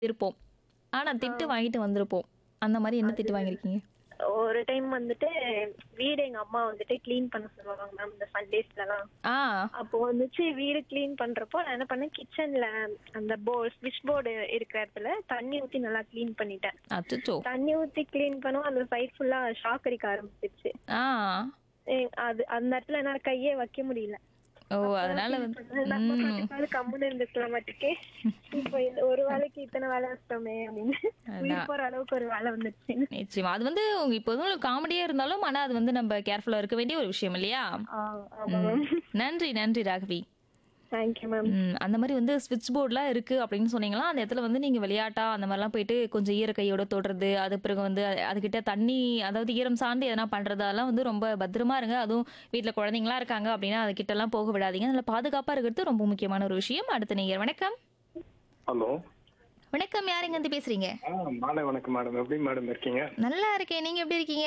இருப்போம் ஆனா திட்டு வாங்கிட்டு வந்திருப்போம் அந்த மாதிரி என்ன திட்டு வாங்கியிருக்கீங்க ஒரு டைம் வந்துட்டு வீடு எங்க அம்மா வந்துட்டு க்ளீன் பண்ண சொல்லுவாங்க மேம் இந்த சண்டேஸ்லலாம் ஆ அப்போ வந்துச்சு வீடு க்ளீன் பண்றப்போ நான் என்ன பண்ணேன் கிச்சன்ல அந்த போ ஸ்விட்ச் போர்டு இருக்கிற இடத்துல தண்ணி ஊத்தி நல்லா க்ளீன் பண்ணிட்டேன் அச்சோ தண்ணி ஊத்தி க்ளீன் பண்ணவும் அந்த சைட் ஃபுல்லா ஷாக் அடிக்க ஆரம்பிச்சிருச்சு ஆ ஏ- அது அந்த இடத்துல என்னால கையே வைக்க முடியல ஓ அதனால வந்து நம்ம ம் பாட்டுக்காவது கம்முன்னு இருந்துக்கலாம் மாட்டுக்கே இப்போ இந்த ஒரு வேலைக்கு இத்தனை வேலை வச்சிட்டோமே அப்படின்னு உயிர் போற அளவுக்கு ஒரு வேலை வந்துருச்சு நிச்சயமா அது வந்து உங்க இப்போ வந்து உங்களுக்கு காமெடியா இருந்தாலும் ஆனா அது வந்து நம்ம கேர்ஃபுல்லா இருக்க வேண்டிய ஒரு விஷயம் இல்லையா ஆ, ஆமா மேம் நன்றி நன்றி ராகவி தேங்க்யூ மேம் ம், அந்த மாதிரி வந்து ஸ்விட்ச் போர்ட்லாம் இருக்கு அப்படின்னு சொன்னீங்களா அந்த இடத்துல வந்து நீங்க விளையாட்டா அந்த மாதிரிலாம் போயிட்டு கொஞ்சம் ஈர கையோட தொடுறது அது பிறகு வந்து அது- அதுகிட்ட தண்ணி அதாவது ஈரம் சார்ந்து எதனா பண்றது அதெல்லாம் வந்து ரொம்ப பத்திரமா இருங்க அதுவும் வீட்ல குழந்தைங்களா இருக்காங்க அப்படின்னா அது கிட்ட எல்லாம் போக விடாதீங்க அதில் பாதுகாப்பா இருக்கிறது ரொம்ப முக்கியமான ஒரு விஷயம் அடுத்த நீங்க வணக்கம் ஹலோ வணக்கம் யாருங்க இருந்து பேசுறீங்க ஆ மாலை வணக்கம் மேடம் எப்படி மேடம் இருக்கீங்க நல்லா இருக்கேன் நீங்க எப்படி இருக்கீங்க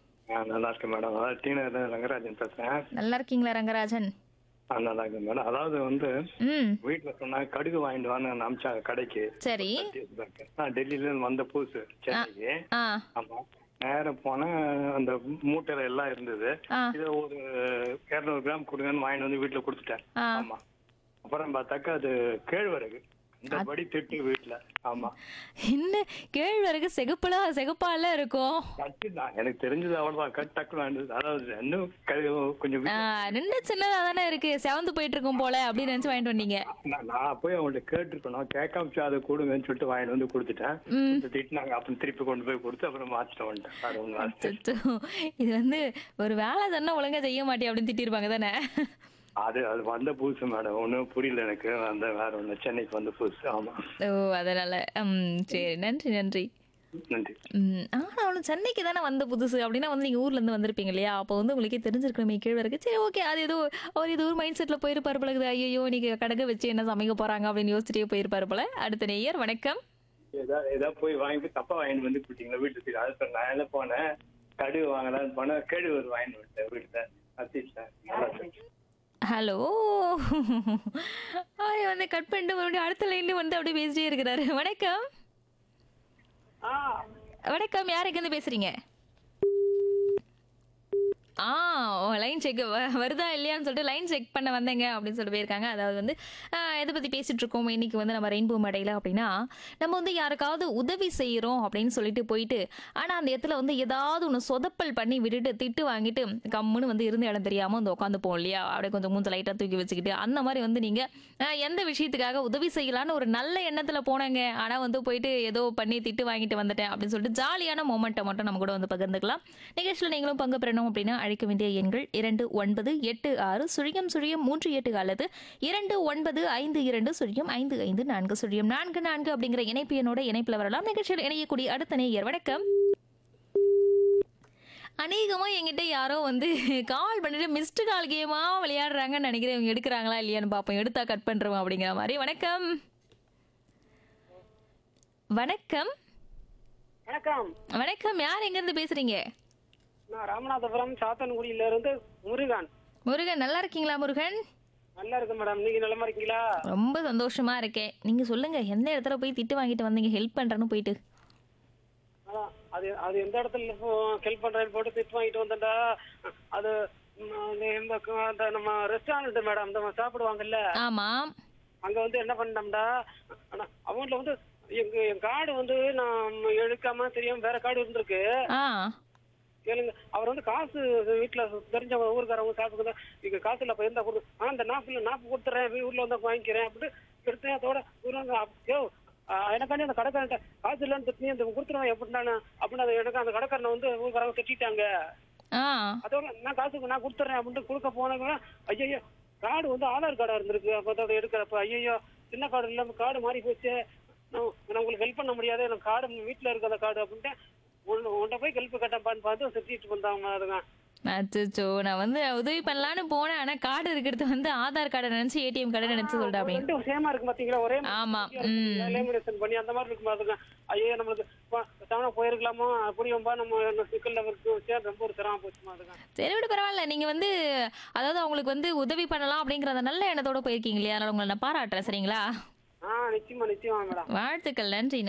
ஆ நல்லா இருக்கேன் மேடம் அதாவது டீன ரங்கராஜன் பேசுறேன் நல்லா இருக்கீங்களா ரங்கராஜன் ஆ நல்லா இருக்கேன் மேடம் அதாவது வந்து ம் வீட்டுல சொன்னாங்க கடுகு வாங்கிட்டு வான்னு அனுப்பிச்சாங்க கடைக்கு சரி நான் டெல்லியில இருந்து வந்த புதுசு சென்னைக்கு ஆ ஆமா நேரம் போனேன் அந்த மூட்டையில எல்லாம் இருந்தது ஆ இதை ஒரு இருநூறு கிராம் கொடுங்கன்னு வாங்கிட்டு வந்து வீட்டுல கொடுத்துட்டேன் ஆ ஆமா அப்புறம் பார்த்தாக்கா அது கேழ்வரகு இந்த படி திட்டு வீட்டுல ஆமா என்ன கேழ்வரகு செகப்பலா செகப்பால இருக்கும் கட்டு தான் எனக்கு தெரிஞ்சது அவ்வளவுதான் கட் டக்குனு வாங்கிட்டு அதாவது இன்னும் கழுகு கொஞ்சம் ஆ, நின்னு சின்னதா தானே இருக்கு செவந்து போயிட்டு இருக்கும் போல அப்படின்னு நினைச்சு வாங்கிட்டு வந்தீங்க நான் நான் போய் அவங்கள்ட்ட கேட்டிருக்கணும் கேட்காம சரி, அதை கொடுங்கன்னு சொல்லிட்டு வாங்கிட்டு வந்து கொடுத்துட்டேன் ம். கொடுத்து திட்டினாங்க அப்புறம் திருப்பி கொண்டு போய் கொடுத்து அப்புறம் மாத்திட்டு வந்துட்டேன் வேற ஒண்ணும் ஆச்சு. அச்சச்சோ. இது வந்து ஒரு வேலை சொன்னா ஒழுங்கா செய்ய மாட்டே அப்படின்னு திட்டிருப்பாங்க தானே அது அது வந்த புதுசு மேடம் ஒன்றும் புரியல எனக்கு அந்த வேற ஒண்ணு சென்னைக்கு வந்த புதுசு ஆமா ஓ அதனால ம் சரி நன்றி நன்றி நன்றி ம் ஆனா அவனு சென்னைக்கு தானே வந்த புதுசு அப்படின்னா வந்து நீங்க ஊர்ல இருந்து வந்திருப்பீங்க இல்லையா அப்போ வந்து உங்களுக்கே தெரிஞ்சிருக்கணுமே கேழ்வரகு சரி ஓகே அது ஏதோ அவர் இது ஒரு மைண்ட் செட்ல போயிருப்பாரு பழகுது ஐயோ இன்னைக்கு கடக வச்சு என்ன சமைக்க போறாங்க அப்படின்னு யோசிச்சுட்டே போயிருப்பாரு போல அடுத்த நேயர் வணக்கம் ஏதாவது ஏதாவது போய் வாங்கி போய் தப்பா வாங்கிட்டு வந்து கொடுத்தீங்களா வீட்டுக்கு அது சார் நான் என்ன போனேன் கடுகு வாங்கலாம்னு போனேன் கேழ்வரகு வாங்கிட்டு வந்துட்டேன் வீட்டுல கத்திட்டேன் நல்லா இருந்துச்சு. ஹலோ அவரை வந்து கட் பண்ணிட்டு மறுபடியும் அடுத்த லைன்ல வந்து அப்படியே பேசிட்டே இருக்கிறாரு வணக்கம் வணக்கம் யாருக்கு இருந்து பேசுறீங்க ஆ லைன் செக் வருதா இல்லையான்னு சொல்லிட்டு லைன் செக் பண்ண வந்தேங்க அப்படின்னு சொல்லிட்டு போயிருக்காங்க அதாவது வந்து ஆ, எதை பற்றி பேசிட்டு இருக்கோம் இன்னைக்கு வந்து நம்ம ரெயின்போ மேடையில் அப்படின்னா நம்ம வந்து யாருக்காவது உதவி செய்கிறோம் அப்படின்னு சொல்லிட்டு போயிட்டு ஆனால் அந்த இடத்துல வந்து ஏதாவது ஒன்று சொதப்பல் பண்ணி விட்டுட்டு திட்டு வாங்கிட்டு கம்முன்னு வந்து இருந்த இடம் தெரியாமல் வந்து உட்காந்துப்போம் இல்லையா அப்படியே கொஞ்சம் மூஞ்ச லைட்டாக தூக்கி வச்சுக்கிட்டு அந்த மாதிரி வந்து நீங்கள் எந்த விஷயத்துக்காக உதவி செய்யலான்னு ஒரு நல்ல எண்ணத்தில் போனாங்க ஆனால் வந்து போயிட்டு ஏதோ பண்ணி திட்டு வாங்கிட்டு வந்துட்டேன் அப்படின்னு சொல்லிட்டு ஜாலியான மொமெண்ட்டை மட்டும் நம்ம கூட வந்து பகிர்ந்துக்கலாம் நிகழ்ச்சியில் நீங்களும் பங்கு பெறணும் அப்படின்னா அழைக்க வேண்டிய எண்கள் இரண்டு ஒன்பது எட்டு ஆறு சுழியம் சுழியம் மூன்று எட்டு அல்லது இரண்டு ஒன்பது ஐந்து இரண்டு சுழியம் ஐந்து ஐந்து நான்கு சுழியம் நான்கு நான்கு அப்படிங்கிற இணைப்பு எண்ணோட இணைப்பில் வரலாம் நிகழ்ச்சியில் இணையக்கூடிய அடுத்த நேயர் வணக்கம் அநேகமா என்கிட்ட யாரோ வந்து கால் பண்ணிட்டு மிஸ்டு கால் கேமா விளையாடுறாங்கன்னு நினைக்கிறேன் இவங்க எடுக்கிறாங்களா இல்லையான்னு பார்ப்போம் எடுத்தா கட் பண்றோம் அப்படிங்கிற மாதிரி வணக்கம் வணக்கம் வணக்கம் வணக்கம் யார் எங்க இருந்து பேசுறீங்க நான் ராமநாதபுரம் சாத்தன்குடியில இருந்து முருகன் முருகன் நல்லா இருக்கீங்களா முருகன் நல்லா இருக்கு மேடம் நீங்க நலமா இருக்கீங்களா ரொம்ப சந்தோஷமா இருக்கேன் நீங்க சொல்லுங்க எந்த இடத்துல போய் திட்டு வாங்கிட்டு வந்தீங்க ஹெல்ப் பண்றேன்னு போயிட்டு அதான் அது அது எந்த இடத்துல ஹெல்ப் பண்றேன்னு போட்டு திட்டு வாங்கிட்டு வந்தேன்டா அது ம், அந்த இந்த க- அந்த நம்ம ரெஸ்டாரண்ட் மேடம் இந்த சாப்பிடுவாங்கல்ல ஆமா அங்க வந்து என்ன பண்ணோம்டா ஆனா அவங்கள்ட்ட வந்து எங்க என் கார்டு வந்து நான் எடுக்காம தெரியாம வேற கார்டு இருந்திருக்கு ஆ கேளுங்க அவர் வந்து காசு வீட்டுல தெரிஞ்ச ஊருக்காரவங்க காசு கொடுத்தா இங்க காசு இல்ல இருந்தா கொடு ஆனா இந்த நாப்பு நாப்பு கொடுத்துறேன் வீ- ஊர்ல வந்து வாங்கிக்கிறேன் அப்படின்னு எடுத்தேன் அதோட ஊருங்க யோ எனக்காண்டி அந்த கடைக்காரன்ட்ட காசு இல்லைன்னு திட்டி அந்த கொடுத்துருவேன் எப்படின்னா அப்படின்னு அந்த எனக்கு அந்த கடைக்காரனை வந்து ஊருக்காரங்க திட்டாங்க ஆ அதோட நான் காசு நான் கொடுத்துறேன் அப்படின்ட்டு கொடுக்க போனவங்க ஐயோ கார்டு வந்து ஆதார் கார்டா இருந்திருக்கு அப்ப அதோட எடுக்கிறப்ப ஐயோ சின்ன கார்டு இல்லாம கார்டு மாறி போச்சு நான் நான் உங்களுக்கு ஹெல்ப் பண்ண முடியாது எனக்கு கார்டு வீட்டுல இருக்க அந்த கார்டு அப்படின்ட்டு உன்னை உன்னை போய் ஹெல்ப் கேட்டப்பான்னு பார்த்து திட்டிட்டு வந்தாங்க அதுங்க அச்சோ நான் வந்து உதவி பண்ணலான்னு போனேன் ஆனா கார்டு இருக்கிறது வந்து ஆதார் கார்டை நினைச்சு ஏடிஎம் கார்டை நினைச்சு சொல்லிட்டேன் அப்படின்னு ரெண்டும் சேமா இருக்கு பாத்தீங்களா ஒரே ஆமா ம் லேமினேஷன் பண்ணி அந்த மாதிரி இருக்கும் பாத்துங்க ஐயோ நம்மளுக்கு தானே போயிருக்கலாமோ புரியும்பா நம்ம இந்த சிக்கல்ல இருக்கு சரி, ரொம்ப ஒரு சிரமம் போச்சுமா அதுங்க சரி விட பரவாயில்ல நீங்க வந்து அதாவது அவங்களுக்கு வந்து உதவி பண்ணலாம் அப்படிங்கிற அந்த நல்ல எண்ணத்தோட போயிருக்கீங்க இல்லையா அதனால உங்களை நான் பாராட்டுறேன் சரிங்களா ஆ நிச்சயமா நிச்சயமா மேடம் வாழ்த்துக்கள் நன்றி